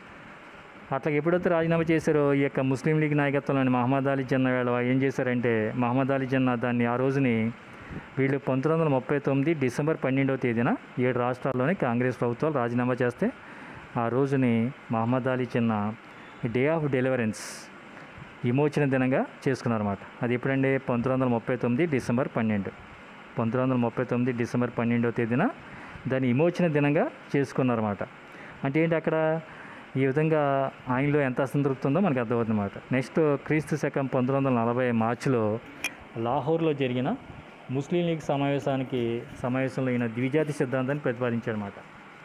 అట్లా ఎప్పుడైతే రాజీనామా చేశారో ఈ యొక్క ముస్లిం లీగ్ నాయకత్వంలోని మహమ్మద్ అలీ జిన్నా వీళ్ళు ఏం చేశారంటే మహమ్మద్ అలీ జిన్నా దాన్ని ఆ రోజుని వీళ్ళు పంతొమ్మిది వందల ముప్పై తొమ్మిది డిసెంబర్ పన్నెండవ తేదీన ఏడు రాష్ట్రాల్లోని కాంగ్రెస్ ప్రభుత్వాలు రాజీనామా చేస్తే ఆ రోజుని Mohammad Ali Jinnah day of deliverance విమోచన దినంగా చేసుకున్నారన్నమాట అది ఎప్పుడంటే పంతొమ్మిది వందల ముప్పై తొమ్మిది డిసెంబర్ పన్నెండు పంతొమ్మిది వందల ముప్పై తొమ్మిది డిసెంబర్ పన్నెండవ తేదీన దాన్ని విమోచన దినంగా చేసుకున్నారన్నమాట అంటే ఏంటి అక్కడ ఈ విధంగా ఆయనలో ఎంత అసంతృప్తి ఉందో మనకు అర్థమవుతుంది అనమాట నెక్స్ట్ క్రీస్తు శకం పంతొమ్మిది వందల నలభై మార్చిలో లాహోర్లో జరిగిన ముస్లిం లీగ్ సమావేశానికి సమావేశంలో ఈయన ద్విజాతి సిద్ధాంతాన్ని ప్రతిపాదించాడనమాట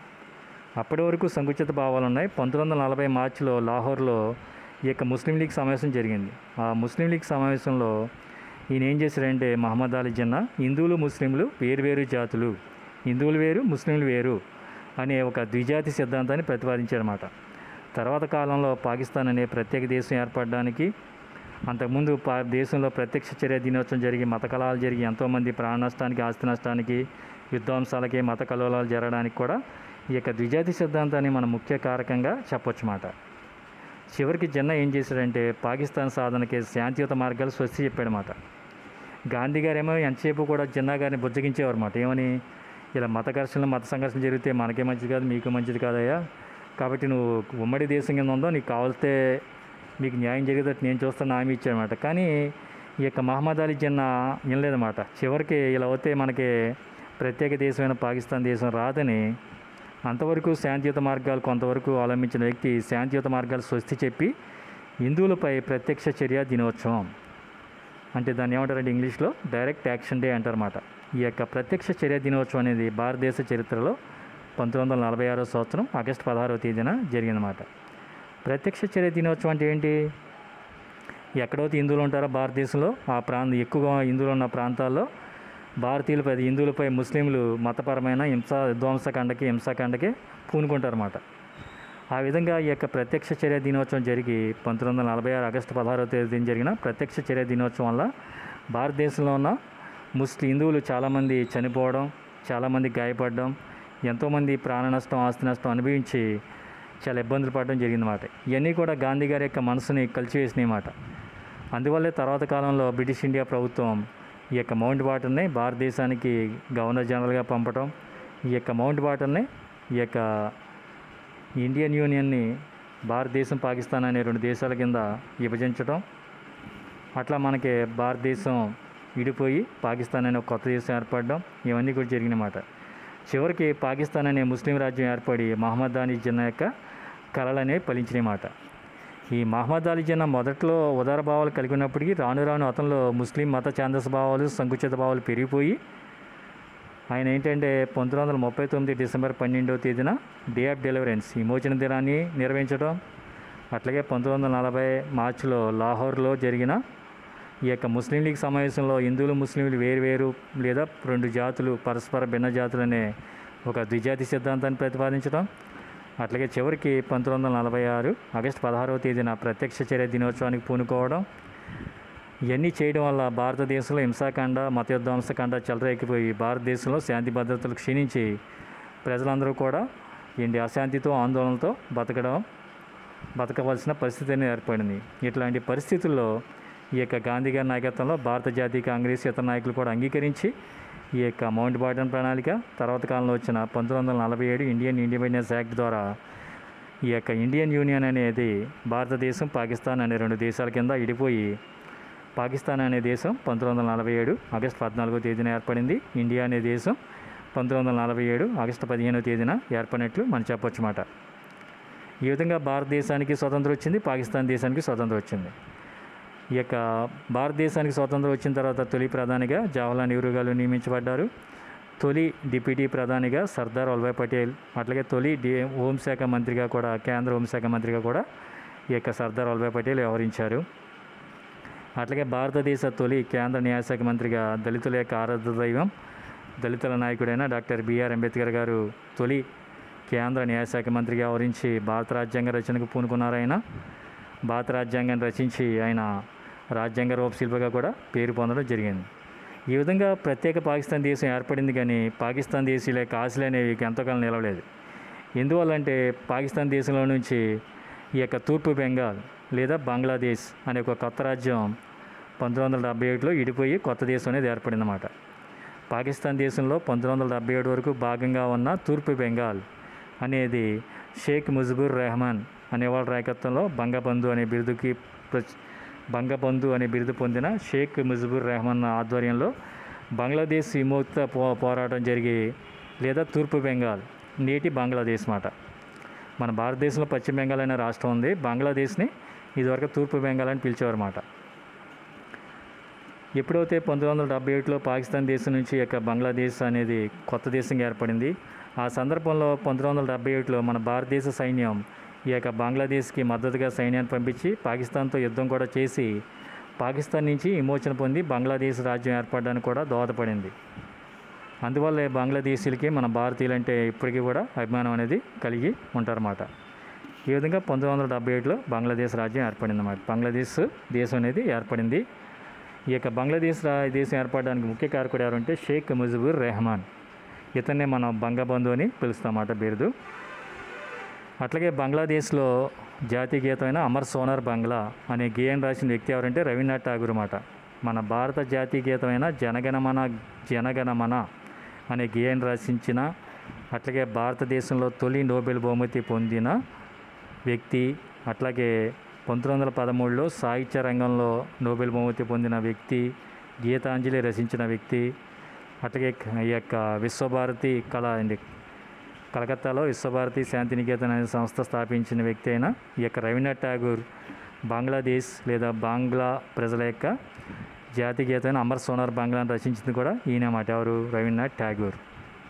అప్పటి వరకు సంకుచిత భావాలు ఉన్నాయి పంతొమ్మిది వందల నలభై మార్చిలో లాహోర్లో ఈ యొక్క ముస్లిం లీగ్ సమావేశం జరిగింది ఆ ముస్లిం లీగ్ సమావేశంలో ఈయన ఏం చేశారంటే మహమ్మద్ అలీ జిన్నా హిందువులు ముస్లింలు వేరువేరు జాతులు హిందువులు వేరు ముస్లింలు వేరు అనే ఒక ద్విజాతి సిద్ధాంతాన్ని ప్రతిపాదించారన్నమాట తర్వాత కాలంలో పాకిస్తాన్ అనే ప్రత్యేక దేశం ఏర్పడడానికి అంతకుముందు పా దేశంలో ప్రత్యక్ష చర్య దినోత్సవం జరిగి మత కలహాలు జరిగి ఎంతోమంది ప్రాణ నష్టానికి ఆస్తి నష్టానికి విధ్వంసాలకి మత కలహాలు జరగడానికి కూడా ఈ యొక్క ద్విజాతి సిద్ధాంతాన్ని మనం ముఖ్య కారకంగా చెప్పొచ్చు మాట చివరికి జిన్నా ఏం చేశాడంటే పాకిస్తాన్ సాధనకి శాంతియుత మార్గాలు స్వస్తి చెప్పాడనమాట గాంధీ గారేమో ఎంతసేపు కూడా జిన్నా గారిని బుజ్జగించేవారు అన్నమాట ఏమని ఇలా మత ఘర్షణలు మత సంఘర్షణ జరిగితే మనకే మంచిది కాదు మీకు మంచిది కాదయ్యా కాబట్టి నువ్వు ఉమ్మడి దేశం కింద ఉందో నీకు కావాల్స్తే మీకు న్యాయం జరిగేటట్టు నేను చూస్తాను హామీ ఇచ్చాడనమాట కానీ ఈ యొక్క మహమ్మద్ అలీ జిన్నా వినలేదన్నమాట చివరికి ఇలా అవుతే మనకి ప్రత్యేక దేశమైన పాకిస్తాన్ దేశం రాదని అంతవరకు శాంతియుత మార్గాలు కొంతవరకు అవలంబించిన వ్యక్తి శాంతియుత మార్గాలు స్వస్తి చెప్పి హిందువులపై ప్రత్యక్ష చర్య దినోత్సవం అంటే దాన్ని ఏమంటారంటే ఇంగ్లీష్లో డైరెక్ట్ యాక్షన్ డే అంటారన్నమాట ఈ యొక్క ప్రత్యక్ష చర్య దినోత్సవం అనేది భారతదేశ చరిత్రలో పంతొమ్మిది వందల నలభై ఆరో సంవత్సరం ఆగస్టు పదహారవ తేదీన జరిగిందన్నమాట ప్రత్యక్ష చర్య దినోత్సవం అంటే ఏంటి ఎక్కడైతే హిందువులు ఉంటారో భారతదేశంలో ఆ ప్రాంత ఎక్కువగా హిందువులు ఉన్న ప్రాంతాల్లో భారతీయులపై హిందువులపై ముస్లింలు మతపరమైన హింస విధ్వంసకాండకి హింసాకాండకి పూనుకుంటారన్నమాట ఆ విధంగా ఈ యొక్క ప్రత్యక్ష చర్య దినోత్సవం జరిగి పంతొమ్మిది వందల నలభై ఆరు ఆగస్టు పదహారవ తేదీన జరిగిన ప్రత్యక్ష చర్య దినోత్సవం వల్ల భారతదేశంలో ఉన్న ముస్లిం హిందువులు చాలామంది చనిపోవడం చాలామంది గాయపడడం ఎంతోమంది ప్రాణ నష్టం ఆస్తి నష్టం అనుభవించి చాలా ఇబ్బందులు పడడం జరిగిందన్నమాట ఇవన్నీ కూడా గాంధీ గారి యొక్క మనసుని కలిచివేసినాయి మాట అందువల్లే తర్వాత కాలంలో బ్రిటిష్ ఇండియా ప్రభుత్వం ఈ యొక్క మౌంట్ బాటన్ని భారతదేశానికి గవర్నర్ జనరల్గా పంపటం ఈ యొక్క మౌంట్ బాటన్ని ఈ యొక్క ఇండియన్ యూనియన్ని భారతదేశం పాకిస్తాన్ అనే రెండు దేశాల కింద విభజించడం అట్లా మనకి భారతదేశం విడిపోయి పాకిస్తాన్ అనే ఒక కొత్త దేశం ఏర్పడడం ఇవన్నీ కూడా జరిగినమాట చివరికి పాకిస్తాన్ అనే ముస్లిం రాజ్యం ఏర్పడి మహమ్మద్ అలీ జిన్నా యొక్క కళలు అనేవి ఫలించినమాట ఈ మహమ్మద్ అలీ జిన్నా మొదట్లో ఉదార భావాలు కలిగి ఉన్నప్పటికీ రాను రాను అతనిలో ముస్లిం మత ఛాందస భావాలు సంకుచిత భావాలు పెరిగిపోయి ఆయన ఏంటంటే పంతొమ్మిది వందల ముప్పై తొమ్మిది డిసెంబర్ పన్నెండవ తేదీన డే ఆఫ్ డెలివరెన్స్ విమోచన దినాన్ని నిర్వహించడం అట్లాగే పంతొమ్మిది వందల నలభై మార్చిలో లాహోర్లో జరిగిన ఈ యొక్క ముస్లిం లీగ్ సమావేశంలో హిందువులు ముస్లింలు వేరు వేరు లేదా రెండు జాతులు పరస్పర భిన్న జాతులు అనే ఒక ద్విజాతి సిద్ధాంతాన్ని ప్రతిపాదించడం అట్లాగే చివరికి పంతొమ్మిది వందల నలభై ఆరు ఆగస్టు పదహారవ తేదీన ప్రత్యక్ష చర్య దినోత్సవానికి పూనుకోవడం ఇవన్నీ చేయడం వల్ల భారతదేశంలో హింసాకాండ మత విధ్వంసకాండ చెలరేగిపోయి భారతదేశంలో శాంతి భద్రతలు క్షీణించి ప్రజలందరూ కూడా ఏంటి అశాంతితో ఆందోళనతో బతకడం బతకవలసిన పరిస్థితి అనేది ఏర్పడింది ఇట్లాంటి పరిస్థితుల్లో ఈ యొక్క గాంధీ గారి నాయకత్వంలో భారత జాతీయ కాంగ్రెస్ ఇతర నాయకులు కూడా అంగీకరించి ఈ యొక్క మౌంట్ బాటన్ ప్రణాళిక తర్వాత కాలంలో వచ్చిన పంతొమ్మిది వందల నలభై ఏడు ఇండియన్ ఇండిపెండెన్స్ యాక్ట్ ద్వారా ఈ యొక్క ఇండియన్ యూనియన్ అనేది భారతదేశం పాకిస్తాన్ అనే రెండు దేశాల కింద ఇడిపోయి పాకిస్తాన్ అనే దేశం పంతొమ్మిది వందల నలభై ఏడు ఆగస్టు పద్నాలుగో తేదీన ఏర్పడింది ఇండియా అనే దేశం పంతొమ్మిది వందల నలభై ఏడు ఆగస్టు పదిహేనో తేదీన ఏర్పడినట్లు మనం చెప్పొచ్చు మాట ఈ విధంగా భారతదేశానికి స్వతంత్రం వచ్చింది పాకిస్తాన్ దేశానికి స్వతంత్రం వచ్చింది ఈ యొక్క భారతదేశానికి స్వాతంత్రం వచ్చిన తర్వాత తొలి ప్రధానిగా జవహర్లాల్ నెహ్రూ గారు నియమించబడ్డారు తొలి డిప్యూటీ ప్రధానిగా సర్దార్ వల్లభాయ్ పటేల్ అట్లాగే తొలి డి హోంశాఖ మంత్రిగా కూడా కేంద్ర హోంశాఖ మంత్రిగా కూడా ఈ యొక్క సర్దార్ వల్లభాయ్ పటేల్ వ్యవహరించారు అట్లాగే భారతదేశ తొలి కేంద్ర న్యాయశాఖ మంత్రిగా దళితుల యొక్క ఆరాధ దైవం దళితుల నాయకుడైన డాక్టర్ బిఆర్ అంబేద్కర్ గారు తొలి కేంద్ర న్యాయశాఖ మంత్రిగా వ్యవహరించి భారత రాజ్యాంగ రచనకు పూనుకున్నారు ఆయన భారత రాజ్యాంగాన్ని రచించి ఆయన రాజ్యాంగ రూపశిల్పిగా కూడా పేరు పొందడం జరిగింది ఈ విధంగా ప్రత్యేక పాకిస్తాన్ దేశం ఏర్పడింది కానీ పాకిస్తాన్ దేశీయుల యొక్క ఆశలు అనేవి ఎంతకాలం నిలవలేదు ఎందువల్లంటే పాకిస్తాన్ దేశంలో నుంచి ఈ యొక్క తూర్పు బెంగాల్ లేదా బంగ్లాదేశ్ అనే ఒక కొత్త రాజ్యం పంతొమ్మిది వందల డెబ్బై ఏడులో ఇడిపోయి కొత్త దేశం అనేది ఏర్పడిందన్నమాట పాకిస్తాన్ దేశంలో పంతొమ్మిది వందల డెబ్బై ఏడు వరకు భాగంగా ఉన్న తూర్పు బెంగాల్ అనేది షేక్ ముజిబుర్ రెహమాన్ అనేవాళ్ళ నాయకత్వంలో బంగబంధు అనే బిరుదుకి ప్రచ్- బంగబంధు అనే బిరుదు పొందిన షేక్ ముజిబుర్ రెహమాన్ ఆధ్వర్యంలో బంగ్లాదేశ్ విముక్త పో పోరాటం జరిగి లేదా తూర్పు బెంగాల్ నేటి బంగ్లాదేశ్ మాట మన భారతదేశంలో పశ్చిమ బెంగాల్ అనే రాష్ట్రం ఉంది బంగ్లాదేశ్ని ఇదివరకు తూర్పు బెంగాల్ అని పిలిచేవారు మాట ఎప్పుడైతే పంతొమ్మిది వందల డెబ్బై ఏడులో పాకిస్తాన్ దేశం నుంచి ఈ యొక్క బంగ్లాదేశ్ అనేది కొత్త దేశంగా ఏర్పడింది ఆ సందర్భంలో పంతొమ్మిది వందల డెబ్బై ఏడులో మన భారతదేశ సైన్యం ఈ యొక్క బంగ్లాదేశ్కి మద్దతుగా సైన్యాన్ని పంపించి పాకిస్తాన్తో యుద్ధం కూడా చేసి పాకిస్తాన్ నుంచి విమోచన పొంది బంగ్లాదేశ్ రాజ్యం ఏర్పడడానికి కూడా దోహదపడింది అందువల్ల బంగ్లాదేశీలకి మన భారతీయులంటే ఇప్పటికీ కూడా అభిమానం అనేది కలిగి ఉంటారన్నమాట ఈ విధంగా పంతొమ్మిది వందల డెబ్బై ఏడులో బంగ్లాదేశ్ రాజ్యం ఏర్పడింది అన్నమాట బంగ్లాదేశ్ దేశం అనేది ఏర్పడింది ఈ యొక్క బంగ్లాదేశ్ రా దేశం ఏర్పడడానికి ముఖ్య కారకుడు ఎవరంటే షేక్ ముజిబుర్ రెహమాన్ ఇతన్నే మనం బంగబంధు అని పిలుస్తామాట బిరుదు అట్లాగే బంగ్లాదేశ్లో జాతీయ గీతమైన అమర్ సోనర్ బంగ్లా అనే గేయం రాసిన వ్యక్తి ఎవరంటే రవీంద్రనాథ్ ఠాగూర్ మాట మన భారత జాతీయ గీతమైన జనగణమన జనగణమన అనే గేయం రచించిన అట్లాగే భారతదేశంలో తొలి నోబెల్ బహుమతి పొందిన వ్యక్తి అట్లాగే పంతొమ్మిది వందల పదమూడులో సాహిత్య రంగంలో నోబెల్ బహుమతి పొందిన వ్యక్తి గీతాంజలి రచించిన వ్యక్తి అట్లాగే క- ఈ యొక్క విశ్వభారతి కళ అండి కలకత్తాలో విశ్వభారతి శాంతినికేతన్ అనే సంస్థ స్థాపించిన వ్యక్తి అయిన ఈ యొక్క రవీంద్రనాథ్ ఠాగూర్ బంగ్లాదేశ్ లేదా బాంగ్లా ప్రజల యొక్క జాతీయ గీతమైన అమర్ సోనార్ బంగ్లాను రచించింది కూడా ఈయన మాట ఎవరు రవీంద్రనాథ్ ఠాగూర్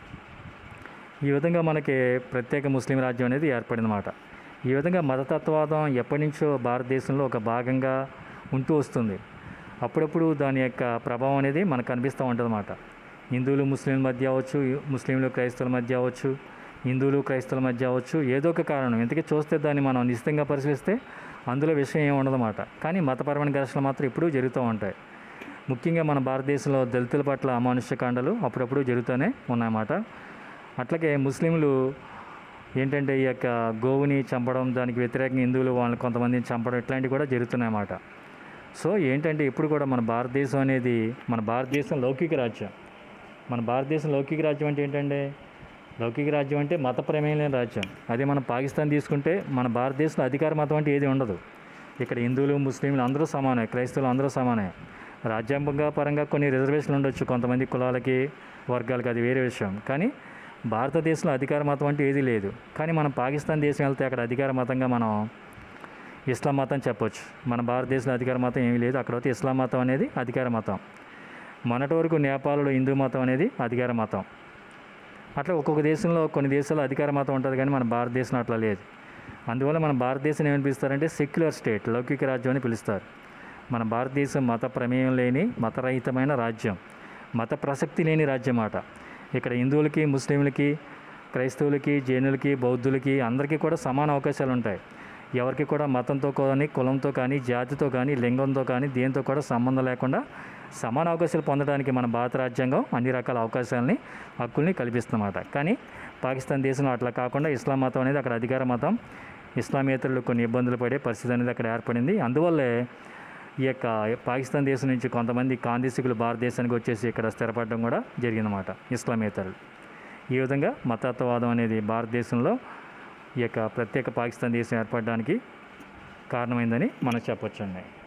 ఈ విధంగా మనకి ప్రత్యేక ముస్లిం రాజ్యం అనేది ఏర్పడిందన్నమాట ఈ విధంగా మతతత్వవాదం ఎప్పటి నుంచో భారతదేశంలో ఒక భాగంగా ఉంటూ వస్తుంది అప్పుడప్పుడు దాని యొక్క ప్రభావం అనేది మనకు కనిపిస్తూ ఉంటుందన్నమాట హిందువులు ముస్లింల మధ్య అవ్వచ్చు ముస్లింలు క్రైస్తవుల మధ్య అవ్వచ్చు హిందువులు క్రైస్తవుల మధ్య అవ్వచ్చు ఏదో ఒక కారణం ఎందుకే చూస్తే దాన్ని మనం నిశ్చితంగా పరిశీలిస్తే అందులో విషయం ఏమి ఉండదన్నమాట కానీ మతపరమైన ఘర్షణలు మాత్రం ఎప్పుడూ జరుగుతూ ఉంటాయి ముఖ్యంగా మన భారతదేశంలో దళితుల పట్ల అమానుష్య కాండలు అప్పుడప్పుడు జరుగుతూనే ఉన్నాయన్నమాట అట్లాగే ముస్లింలు ఏంటంటే ఈ యొక్క గోవుని చంపడం దానికి వ్యతిరేకంగా హిందువులు వాళ్ళని కొంతమందిని చంపడం ఇట్లాంటివి కూడా జరుగుతున్నాయన్నమాట సో ఏంటంటే ఇప్పుడు కూడా మన భారతదేశం అనేది మన భారతదేశం లౌకిక రాజ్యం మన భారతదేశం లౌకిక రాజ్యం అంటే ఏంటంటే లౌకిక రాజ్యం అంటే మత ప్రమేయం లేని రాజ్యం అదే మనం పాకిస్తాన్ తీసుకుంటే మన భారతదేశంలో అధికార మతం అంటే ఏది ఉండదు ఇక్కడ హిందువులు ముస్లింలు అందరూ సమానే క్రైస్తవులు అందరూ సమానే రాజ్యాంగంగా పరంగా కొన్ని రిజర్వేషన్లు ఉండొచ్చు కొంతమంది కులాలకి వర్గాలకి అది వేరే విషయం కానీ భారతదేశంలో అధికార మతం అంటే ఏది లేదు కానీ మనం పాకిస్తాన్ దేశం వెళ్తే అక్కడ అధికార మతంగా మనం ఇస్లాం మతం చెప్పొచ్చు మన భారతదేశంలో అధికార మతం ఏమీ లేదు అక్కడ అయితే ఇస్లాం మతం అనేది అధికార మతం మొన్నటి వరకు నేపాల్లో హిందూ మతం అనేది అధికార మతం అట్లా ఒక్కొక్క దేశంలో కొన్ని దేశాల్లో అధికార మతం ఉంటుంది కానీ మన భారతదేశంలో అట్లా లేదు అందువల్ల మన భారతదేశం ఏమని పిలుస్తారంటే సెక్యులర్ స్టేట్ లౌకిక రాజ్యం అని పిలుస్తారు మన భారతదేశం మత ప్రమేయం లేని మతరహితమైన రాజ్యం మత ప్రసక్తి లేని రాజ్యం మాట ఇక్కడ హిందువులకి ముస్లింలకి క్రైస్తవులకి జైనులకి బౌద్ధులకి అందరికీ కూడా సమాన అవకాశాలు ఉంటాయి ఎవరికి కూడా మతంతో కానీ కులంతో కానీ జాతితో కానీ లింగంతో కానీ దేంతో కూడా సంబంధం లేకుండా సమాన అవకాశాలు పొందడానికి మన భారత రాజ్యాంగం అన్ని రకాల అవకాశాలని హక్కుల్ని కల్పిస్తుందన్నమాట కానీ పాకిస్తాన్ దేశంలో అట్లా కాకుండా ఇస్లాం మతం అనేది అక్కడ అధికార మతం ఇస్లామేతరులు కొన్ని ఇబ్బందులు పడే పరిస్థితి అనేది అక్కడ ఏర్పడింది అందువల్లే ఈ యొక్క పాకిస్తాన్ దేశం నుంచి కొంతమంది కాందేశికులు భారతదేశానికి వచ్చేసి ఇక్కడ స్థిరపడడం కూడా జరిగిందన్నమాట ఇస్లామేతరులు ఈ విధంగా మతత్వవాదం అనేది భారతదేశంలో ఈ యొక్క ప్రత్యేక పాకిస్తాన్ దేశం ఏర్పడడానికి కారణమైందని మనం చెప్పొచ్చండి